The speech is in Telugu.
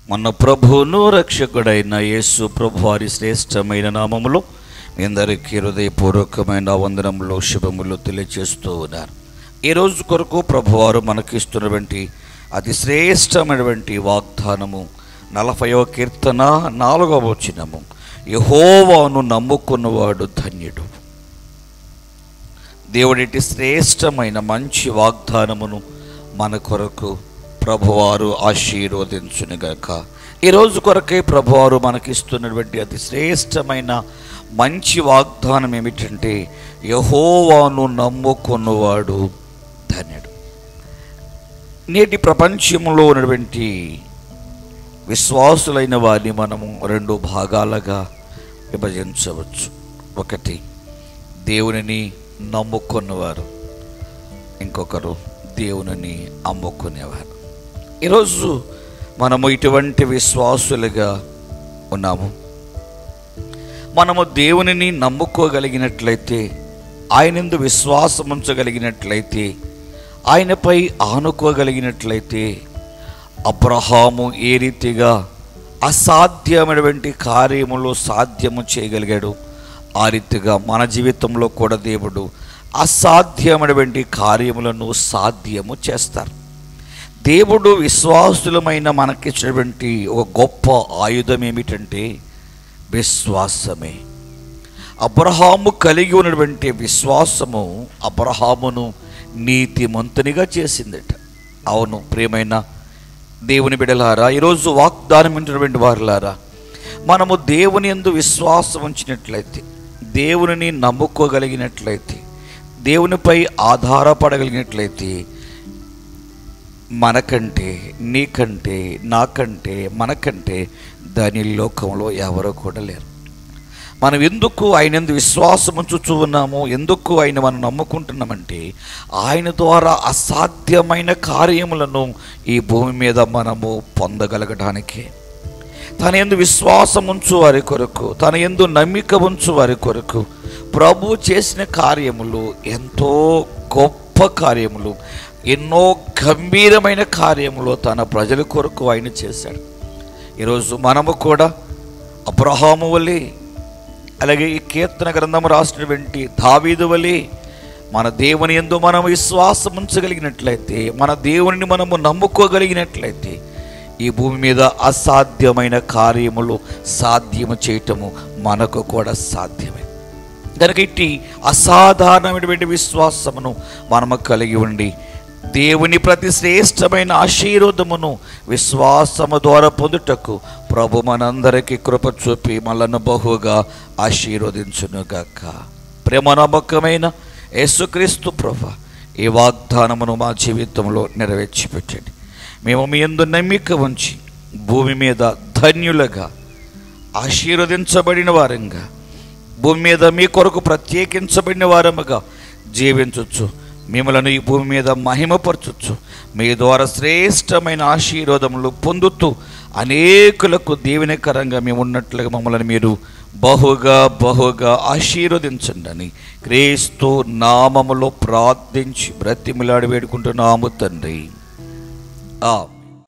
మన ప్రభువును రక్షకుడైన యేసు ప్రభు వారి శ్రేష్టమైన నామములో మీ అందరికీ హృదయపూర్వకమైన వందనములు శుభములు తెలియజేస్తూ ఉన్నారు ఈ రోజు కొరకు ప్రభువారు మనకిస్తున్నటువంటి అతి శ్రేష్టమైనటువంటి వాగ్దానము నలభైవ కీర్తన నాలుగవ వచనము యహోవాను నమ్ముకున్నవాడు ధన్యుడు దేవుడిటి శ్రేష్టమైన మంచి వాగ్దానమును మన కొరకు ప్రభువారు ఆశీర్వదించునుగాక ఈరోజు కొరకే ప్రభువారు మనకిస్తున్నటువంటి అతి శ్రేష్టమైన మంచి వాగ్దానం ఏమిటంటే యహోవాను నమ్ముకున్నవాడు ధన్యుడు నేటి ప్రపంచంలో ఉన్నటువంటి విశ్వాసులైన వారిని మనము రెండు భాగాలుగా విభజించవచ్చు ఒకటి దేవునిని నమ్ముకున్నవారు ఇంకొకరు దేవునిని అమ్ముకునేవారు ఈరోజు మనము ఇటువంటి విశ్వాసులుగా ఉన్నాము మనము దేవునిని నమ్ముకోగలిగినట్లయితే ఆయనందు విశ్వాసం ఉంచగలిగినట్లయితే ఆయనపై ఆనుకోగలిగినట్లయితే అబ్రహాము ఏ రీతిగా అసాధ్యమైనటువంటి కార్యములు సాధ్యము చేయగలిగాడు ఆ రీతిగా మన జీవితంలో కూడా దేవుడు అసాధ్యమైనటువంటి కార్యములను సాధ్యము చేస్తారు దేవుడు విశ్వాసులమైన మనకిచ్చినటువంటి ఒక గొప్ప ఆయుధం ఏమిటంటే విశ్వాసమే అబ్రహాము కలిగి ఉన్నటువంటి విశ్వాసము అబ్రహామును నీతిమంతునిగా చేసిందట అవును ప్రియమైన దేవుని బిడలారా ఈరోజు వాగ్దానం ఉన్నటువంటి వారులారా మనము దేవుని ఎందు విశ్వాసం ఉంచినట్లయితే దేవునిని నమ్ముకోగలిగినట్లయితే దేవునిపై ఆధారపడగలిగినట్లయితే మనకంటే నీకంటే నాకంటే మనకంటే దాని లోకంలో ఎవరో కూడా లేరు మనం ఎందుకు ఆయన ఎందు విశ్వాసం ఉంచుచూ ఉన్నాము ఎందుకు ఆయన మనం నమ్ముకుంటున్నామంటే ఆయన ద్వారా అసాధ్యమైన కార్యములను ఈ భూమి మీద మనము పొందగలగడానికి తన ఎందు విశ్వాసం ఉంచు వారి కొరకు తన ఎందు నమ్మిక ఉంచు వారి కొరకు ప్రభు చేసిన కార్యములు ఎంతో గొప్ప కార్యములు ఎన్నో గంభీరమైన కార్యములు తన ప్రజల కొరకు ఆయన చేశాడు ఈరోజు మనము కూడా అబ్రహాము వలె అలాగే ఈ కీర్తన గ్రంథం రాసినటువంటి దావీదు వలె మన దేవుని ఎందు మనం విశ్వాసం ఉంచగలిగినట్లయితే మన దేవునిని మనము నమ్ముకోగలిగినట్లయితే ఈ భూమి మీద అసాధ్యమైన కార్యములు సాధ్యము చేయటము మనకు కూడా సాధ్యమే కనుక ఇట్టి అసాధారణమైనటువంటి విశ్వాసమును మనము కలిగి ఉండి దేవుని ప్రతి శ్రేష్టమైన ఆశీర్వాదమును విశ్వాసము ద్వారా పొందుటకు ప్రభు మనందరికీ కృప చూపి మనను బహుగా ఆశీర్వదించునుగాక ప్రేమ నమ్మకమైన యేసుక్రీస్తు ప్రభ ఈ వాగ్దానమును మా జీవితంలో నెరవేర్చి పెట్టండి మేము మీ ఎందు నమ్మిక ఉంచి భూమి మీద ధన్యులుగా ఆశీర్వదించబడిన వారంగా భూమి మీద మీ కొరకు ప్రత్యేకించబడిన వారముగా జీవించవచ్చు మిమ్మలను ఈ భూమి మీద మహిమపరచచ్చు మీ ద్వారా శ్రేష్టమైన ఆశీర్వాదములు పొందుతూ అనేకులకు దీవెనకరంగా మేము ఉన్నట్లుగా మమ్మల్ని మీరు బహుగా బహుగా ఆశీర్వదించండి అని క్రీస్తు నామములో ప్రార్థించి బ్రతిమిలాడి వేడుకుంటున్నాము తండ్రి ఆ